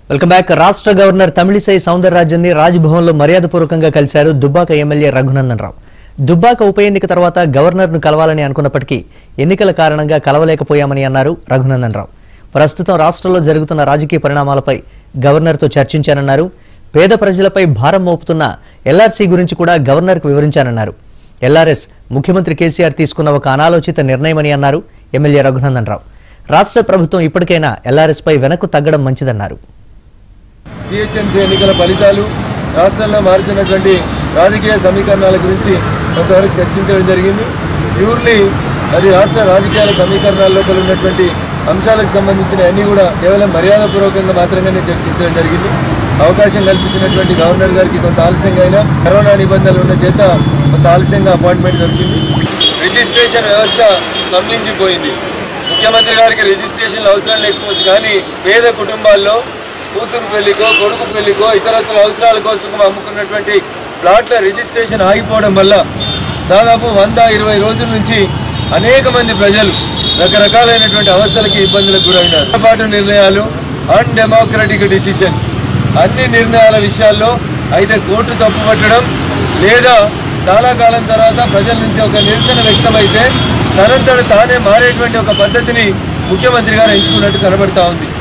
welcome back రాష్ట్ర governor Tamilisai సౌందరరాజన్ని రాజ్భవన్లో మర్యాదపూర్వకంగా కలిశారు దుబ్బాక ఎమ్మెల్యే రఘునందన్ రావు దుబ్బాక ఉప ఎన్నిక తర్వాత గవర్నర్ను కలవాలని అనుకున్నప్పటికీ ఎన్నికల కారణంగా కలవలేకపోయామని అన్నారు రఘునందన్ రావు ప్రస్తుతం రాష్ట్రంలో జరుగుతున్న రాజకీయ పరిణామాలపై గవర్నర్తో చర్చించానన్నారు పేద ప్రజలపై భారం మోపుతున్న ఎల్ఆర్సీ గురించి కూడా గవర్నర్కు వివరించానన్నారు ఎల్ఆర్ఎస్ ముఖ్యమంత్రి కేసీఆర్ తీసుకున్న ఒక అనాలోచిత నిర్ణయమని అన్నారు ఎమ్మెల్యే రఘునందన్ రావు రాష్ట్ర ప్రభుత్వం ఇప్పటికైనా ఎల్ఆర్ఎస్ పై వెనక్కు తగ్గడం మంచిదన్నారు జిహెచ్ఎంసీ ఎన్నికల ఫలితాలు రాష్ట్రంలో మారుతున్నటువంటి రాజకీయ సమీకరణాల గురించి కొంతవరకు చర్చించడం జరిగింది ప్యూర్లీ అది రాష్ట్ర రాజకీయాల సమీకరణాల లోపల ఉన్నటువంటి అంశాలకు సంబంధించిన అన్ని కూడా కేవలం మర్యాదపూర్వకంగా మాత్రమే చర్చించడం జరిగింది అవకాశం కల్పించినటువంటి గవర్నర్ గారికి కొంత ఆలస్యంగా అయినా కరోనా నిబంధనలు ఉన్న చేత కొంత ఆలస్యంగా అపాయింట్మెంట్ దొరికింది రిజిస్ట్రేషన్ వ్యవస్థ స్తంభించిపోయింది ముఖ్యమంత్రి గారికి రిజిస్ట్రేషన్ అవసరం లేకపోవచ్చు కానీ పేద కుటుంబాల్లో కూతురు పెళ్లికో కొడుకు పెళ్లికో ఇతరత్ర అవసరాల కోసం అమ్ముకున్నటువంటి ప్లాట్ల రిజిస్ట్రేషన్ ఆగిపోవడం వల్ల దాదాపు వంద ఇరవై రోజుల నుంచి అనేక మంది ప్రజలు రకరకాలైనటువంటి అవస్థలకి ఇబ్బందులకు గురైనారు పాటు నిర్ణయాలు అన్డెమోక్రటిక్ డిసిషన్స్ అన్ని నిర్ణయాల విషయాల్లో అయితే కోర్టు తప్పుపట్టడం లేదా చాలా కాలం తర్వాత ప్రజల నుంచి ఒక నిరసన వ్యక్తమైతే తనంతట తానే మారేటువంటి ఒక పద్ధతిని ముఖ్యమంత్రి గారు ఎంచుకున్నట్టు కనబడతా ఉంది